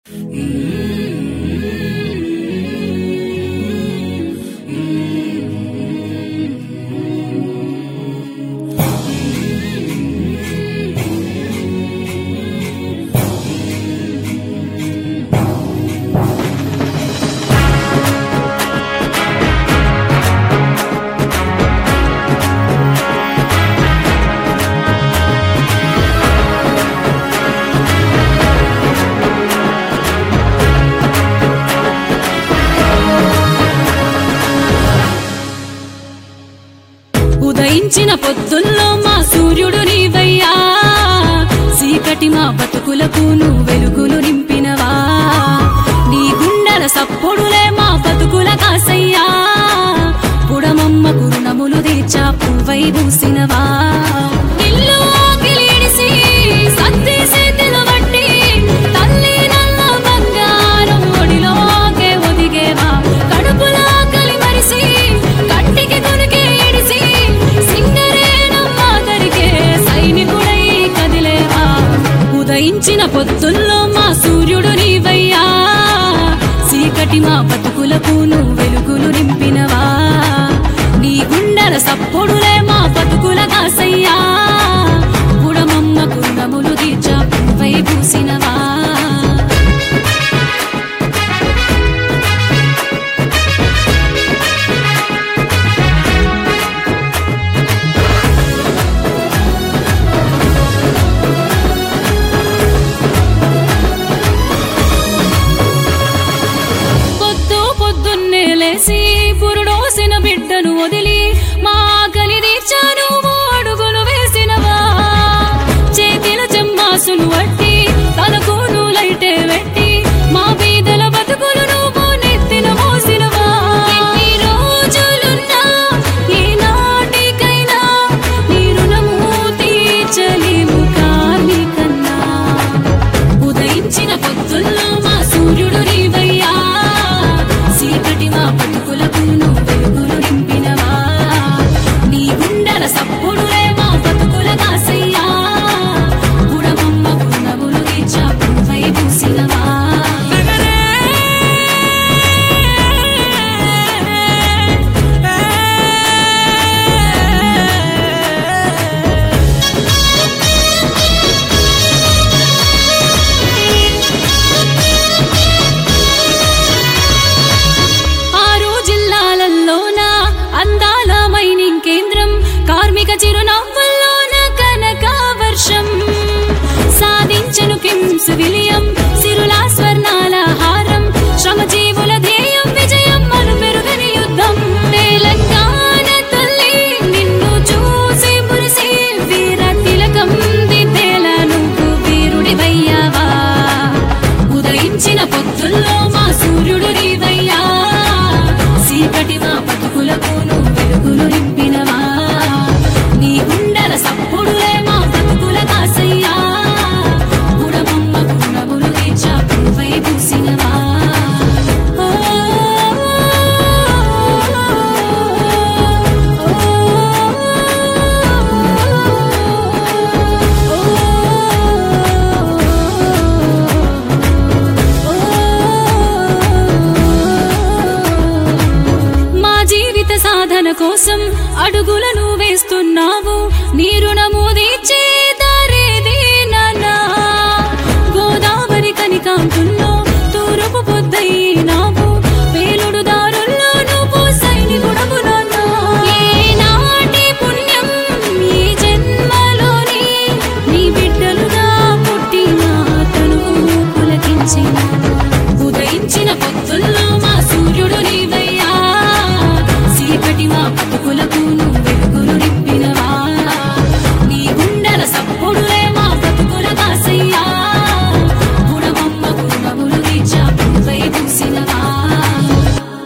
ఉదయించిన పొద్దుల్లో మా సూర్యుడు నీవయ్యా చీకటి మా బతుకులకు నువ్వు వెలుగులు నింపినవా నీ గుండెల సప్పుడులే మా బతుకుల కాసయ్యా పుడమమ్మ కురుణములు తీర్చా పువ్వై పూసినవా ఇల్లు ఆకిలి ఇడిసి, సత్తేసి తినబట్టి, తల్లి నల్ల బంగారం ఒడిలోకే ఒదిగేవా కడుపులో ఆకలి మరిసి కంటికి కొనుకే ఇడిసి సింగరేణమ్మ దరికే సైనికుడై కదిలేవా ఉదయించిన పొద్దుల్లో మా సూర్యుడు నీవయ్యా చీకటి మా బతుకులకు నువ్వు వెలుగులు నింపినవా నీ గుండెల సప్పుడులే మా బతుకుల కాసయ్యా బుడమమ్మ గుండములు తీర్చా పువ్వై పూసినవా పొద్దు పొద్దున్నే లేసి పురుడోసిన బిడ్డను వదిలి మా ఆకలి తీర్చాను అడుగులు వేసినవా చేతిల చెమ్మాసులు వట్టి తలకు లైటే పెట్టి మా బీదల బతుకులు నువ్వు నెత్తిన మోసినవా ఎన్ని రోజులున్నా ఈనాటికైనా నీ రుణము తీర్చలేము కార్మికన్నా ఉదయించిన పొద్దుల్లో మా సూర్యుడు నీవయ్యా చీకటి మా బతుకులకు నువ్వు వెలుగులు నింపినవా నీ గుండెల సప్పుడులే మా బతుకుల కాసయ్యా గుడమమ్మ గుణములు తీర్చా పువ్వై పూసినవా ఆరు జిల్లాలలోన అందాల మైనింగ్ కేంద్రం కార్మిక చిరునవ్వుల్లోన కనక వర్షం సాధించను కిమ్స్ విలియం సిరులా స్వర్ణాల హారం శ్రమజీవుల ధ్యేయం విజయం మను మెరుగని యుద్ధం తెలంగాణ తల్లి నిన్ను చూసి మురిసి వీర తిలకం దిద్దేలా నువ్వు వీరుడివయ్యావా ఉదయించిన పొద్దుల్లో మా సూర్యుడు నీవయ్యా చీకటి మా బతుకులకు నువ్వు వెలుగులు నింపినవా నీ గుండెల సప్పుడులే మా బతుకుల కాసయ్యా గుణమమ్మ గుణములు తీర్చా పువ్వై పూసినవా ఓ, మా జీవిత సాధన కోసం అడుగులను వేస్తున్నావు నీ రుణము తీర్చే దారేది నాన్నా గోదావరి కనికాంతుల్లో తూర్పు పొద్దయినావు వేలుడు దారుల్లో నువ్వు సైనికుడవు నాన్నా ఏనాటి పుణ్యం ఈ జన్మలోని నీ బిడ్డలుగా పుట్టిన తనువు పులకించిన ఉదయించిన పొద్దుల్లో